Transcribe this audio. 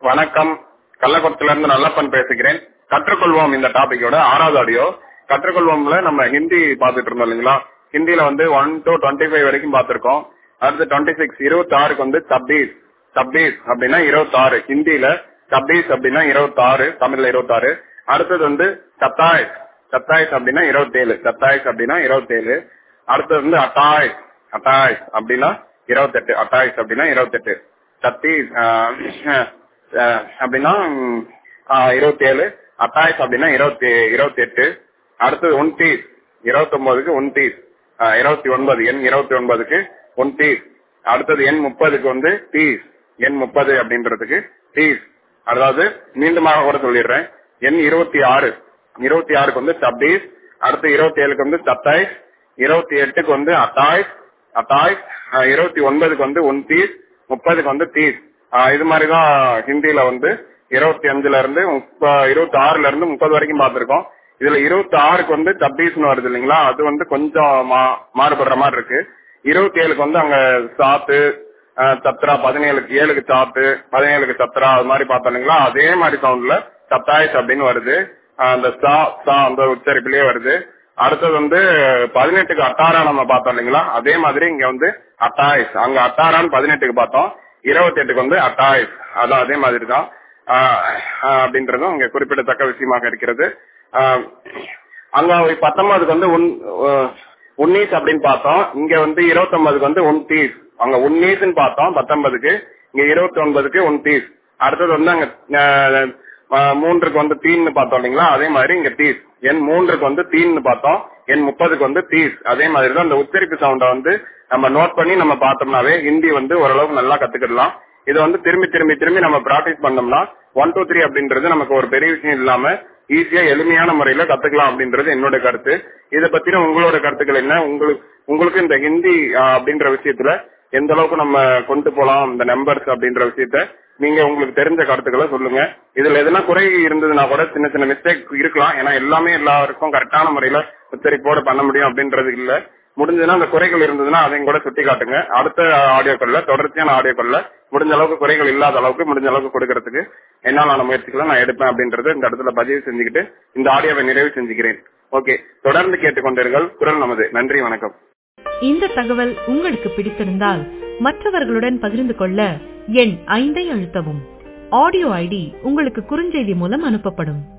வணக்கம் கள்ளக்குளத்துல இருந்து நல்லப்பன் பேசுகிறேன் கற்றுக்கொள்வோம் இந்த டாபிக்கோட ஆறாவது ஆடியோ கற்றுக்கொள்வோம்ல நம்ம ஹிந்தி பாத்துட்டு இருந்தோம் இல்லைங்களா ஹிந்தில வந்து ஒன் டு டுவெண்ட்டி ஃபைவ் வரைக்கும் பாத்திருக்கோம் அடுத்து டுவெண்ட்டி சிக்ஸ் இருபத்தி ஆறுக்கு வந்து சப்பீஸ் சப்பீஸ் அப்படின்னா இருபத்தி ஆறு ஹிந்தில சப்பீஸ் அப்படின்னா இருபத்தி ஆறு தமிழ்ல இருபத்தி ஆறு அடுத்தது வந்து சத்தாய்ஸ் சத்தாய்ஸ் அப்படின்னா இருபத்தேழு சத்தாய்ஸ் அப்படின்னா இருபத்தேழு அடுத்தது வந்து அட்டாய்ஸ் அட்டாய்ஸ் அப்படின்னா இருபத்தெட்டு அட்டாய்ஸ் அப்படின்னா இருபத்தெட்டு சத்தீஸ் அப்படின்னா இருபத்தி ஏழு அட்டாய்ஸ் அப்படின்னா இருபத்தி இருபத்தி எட்டு அடுத்தது உன்தீஸ் இருபத்தி ஒன்பதுக்கு உன்தீஸ் இருபத்தி ஒன்பது எண் இருபத்தி ஒன்பதுக்கு உன்தீஸ் அடுத்தது எண் முப்பதுக்கு வந்து தீஸ் எண் முப்பது அப்படின்றதுக்கு தீஸ் அதாவது மீண்டுமாக கூட சொல்லிடுறேன் எண் இருபத்தி ஆறு இருபத்தி ஆறுக்கு வந்து சப்பீஸ் அடுத்து இருபத்தி ஏழுக்கு வந்து சத்தாய்ஸ் இருபத்தி எட்டுக்கு வந்து அட்டாய்ஸ் அட்டாய்ஸ் இருபத்தி ஒன்பதுக்கு வந்து உன்தீஸ் முப்பதுக்கு வந்து தீஸ் இது மாதிரிதான் ஹிந்தில வந்து இருபத்தி அஞ்சுல இருந்து இருபத்தி ஆறுல இருந்து முப்பது வரைக்கும் பார்த்திருக்கோம் இதுல இருபத்தி ஆறுக்கு வந்து சப்பீஸ்னு வருது இல்லைங்களா அது வந்து கொஞ்சம் மாறுபடுற மாதிரி இருக்கு இருபத்தி ஏழுக்கு வந்து அங்க சாத்து சத்ரா பதினேழுக்கு ஏழுக்கு சாத்து பதினேழுக்கு சத்ரா அது மாதிரி பார்த்தோம் இல்லைங்களா அதே மாதிரி சவுண்ட்ல சத்தாயிஸ் அப்படின்னு வருது அந்த சா சா அந்த உச்சரிப்பிலேயே வருது அடுத்தது வந்து பதினெட்டுக்கு அட்டாரா நம்ம பார்த்தோம் இல்லைங்களா அதே மாதிரி இங்க வந்து அட்டாயிஸ் அங்க அட்டாரான்னு பதினெட்டுக்கு பார்த்தோம் இருபத்தி எட்டுக்கு வந்து அட்டாயிஸ் அதான் அதே மாதிரி தான் அப்படின்றதும் இங்க குறிப்பிடத்தக்க விஷயமாக இருக்கிறது அங்க பத்தொன்பதுக்கு வந்து உன் உன்னீஸ் அப்படின்னு பார்த்தோம் இங்க வந்து இருபத்தி ஒன்பதுக்கு வந்து உன் தீஸ் அங்க உன்னீஸ்ன்னு பார்த்தோம் பத்தொன்பதுக்கு இங்க இருபத்தி ஒன்பதுக்கு உன் தீஸ் அடுத்தது வந்து அங்க மூன்றுக்கு வந்து தீன்னு பார்த்தோம் இல்லைங்களா அதே மாதிரி இங்க தீஸ் என் மூன்றுக்கு வந்து தீன்னு பார்த்தோம் என் முப்பதுக்கு வந்து தீஸ் அதே மாதிரி தான் அந்த உச்சரிப்பு சவுண்ட வந்து நம்ம நோட் பண்ணி நம்ம பார்த்தோம்னாவே ஹிந்தி வந்து ஓரளவுக்கு நல்லா கத்துக்கிடலாம் இதை வந்து திரும்பி திரும்பி திரும்பி நம்ம பிராக்டிஸ் பண்ணோம்னா ஒன் டூ த்ரீ அப்படின்றது நமக்கு ஒரு பெரிய விஷயம் இல்லாம ஈஸியா எளிமையான முறையில கத்துக்கலாம் அப்படின்றது என்னோட கருத்து இதை பத்தின உங்களோட கருத்துக்கள் என்ன உங்களுக்கு உங்களுக்கு இந்த ஹிந்தி அப்படின்ற விஷயத்துல எந்த அளவுக்கு நம்ம கொண்டு போலாம் இந்த நம்பர்ஸ் அப்படின்ற விஷயத்த நீங்க உங்களுக்கு தெரிஞ்ச கருத்துக்களை சொல்லுங்க இதுல எதனா குறை இருந்ததுன்னா கூட சின்ன சின்ன மிஸ்டேக் இருக்கலாம் ஏன்னா எல்லாமே எல்லாருக்கும் கரெக்டான முறையில உச்சரிப்போட பண்ண முடியும் அப்படின்றது இல்ல முடிஞ்சதுன்னா அந்த குறைகள் இருந்ததுன்னா அதையும் கூட சுட்டி காட்டுங்க அடுத்த ஆடியோக்கள்ல தொடர்ச்சியான ஆடியோக்கள்ல முடிஞ்ச அளவுக்கு குறைகள் இல்லாத அளவுக்கு முடிஞ்ச அளவுக்கு கொடுக்கறதுக்கு என்னாலான முயற்சிகளை நான் எடுப்பேன் அப்படின்றது இந்த இடத்துல பதிவு செஞ்சுக்கிட்டு இந்த ஆடியோவை நிறைவு செஞ்சுக்கிறேன் ஓகே தொடர்ந்து கேட்டுக்கொண்டீர்கள் குரல் நமது நன்றி வணக்கம் இந்த தகவல் உங்களுக்கு பிடித்திருந்தால் மற்றவர்களுடன் பகிர்ந்து கொள்ள எண் ஐந்தை அழுத்தவும் ஆடியோ ஐடி உங்களுக்கு குறுஞ்செய்தி மூலம் அனுப்பப்படும்